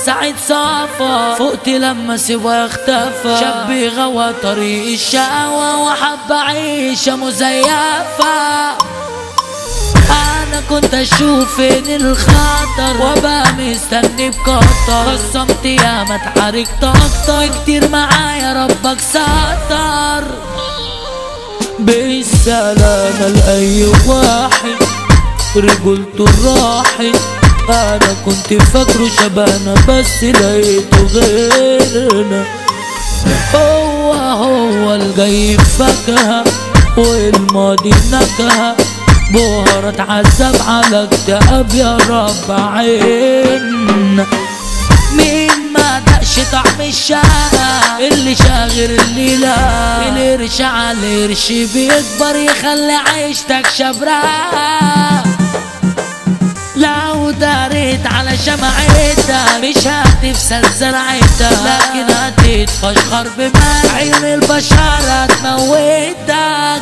سعيد صافى فقت لما سوى اختفى شاب غوى طريق الشقوى وحب عيشة مزيفة انا كنت اشوف ان الخطر وابقى مستني بكتر قسمت يا ما اتحركت اكتر كتير معايا ربك ستر بالسلامة لأي واحد رجولته راحت انا كنت فاكره شبهنا بس لقيته غيرنا هو هو الجاي فاكهة والماضي نكهة بهرة عذاب على اكتئاب يا رب عين مين ما دقش طعم الشقة اللي شاغر اللي لا القرش على القرش بيكبر يخلي عيشتك شبراء لو داريت على شمعتها مش هتفسد زرعتها لكن هتتفشخر بما عين البشر هتموتك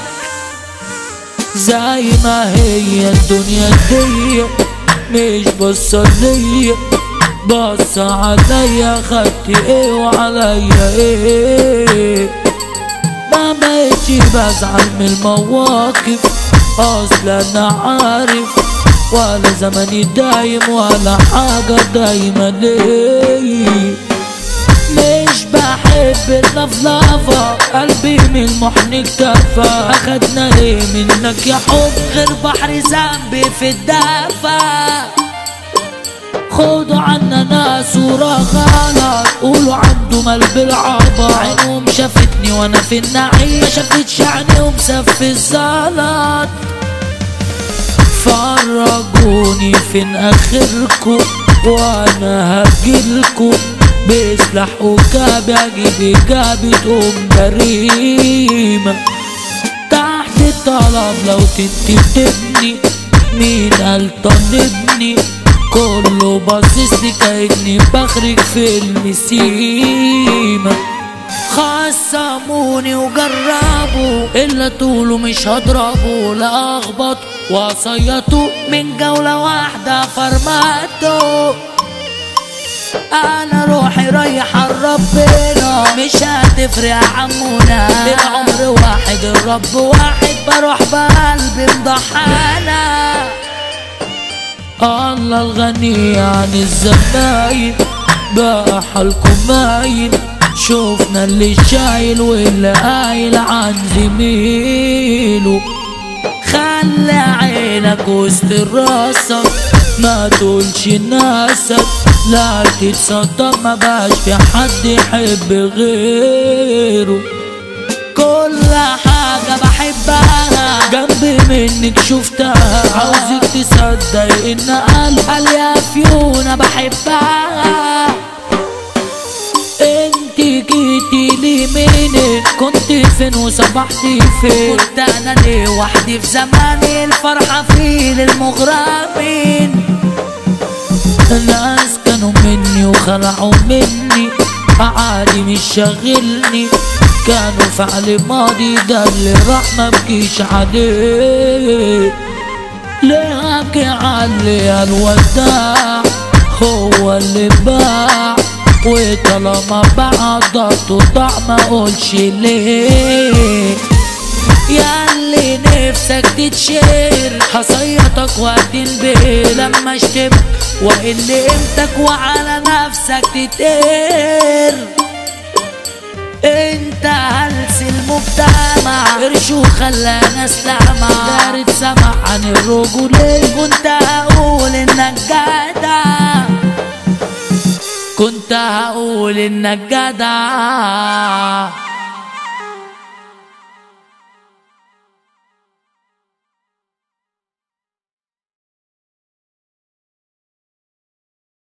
زي ما هي الدنيا دي مش بصة ليا بص عليا خدت ايه وعليا ايه ما بقتش بزعل من المواقف اصلا انا عارف ولا زمني دايم ولا حاجة دايما ليه مش بحب اللفلفة قلبي من المحن اكتفى اخدنا ايه منك يا حب غير بحر ذنبي في الدفا خدوا عنا ناس ورا غلط قولوا عنده مال بالعبط عينهم شافتني وانا في النعيم ما شافتش عينيهم سف الزلط فرجوني فين اخركم وانا هجيلكم بسلاح وكابي اجيب اجابي تقوم جريمة تحت الطلب لو تنتبني مين قال طنبني كله باصص لي كأني بخرج فيلم سيما خصموني وجربوا الا طوله مش هضربه لا اخبط وصيته من جولة واحدة فرمته انا روحي رايحة لربنا مش هتفرق يا عمونا العمر واحد الرب واحد بروح بقلبي مضحانا الله الغني عن الزباين بقى حالكم مايل شوفنا اللي شايل واللي قايل عن زميله خلي عينك وسط راسك ما تقولش ناسك لا تتصدم ما بقاش في حد يحب غيره كل حاجة بحبها جنب منك شفتها عاوزك تصدق ان قلب قال يا فيونا بحبها انت جيتي لي منين كنت فين وصبحتي فين كنت انا ليه وحدي في زماني الفرحة في للمغرمين ناس كانوا مني وخلعوا مني عادي مش شاغلني كانوا فعل ماضي ده اللي راح ما بكيش عليه ليه ابكي علي الوداع هو اللي باع وطالما بعضته ضاع ما اقولش ليه يا اللي نفسك تتشير هصيطك وقت البيت لما اشتم وقل قيمتك وعلى نفسك تتقر انت هلس المجتمع قرش وخلى ناس لعمة دارت سمع عن الرجولين كنت هقول انك جدع كنت هقول انك جدع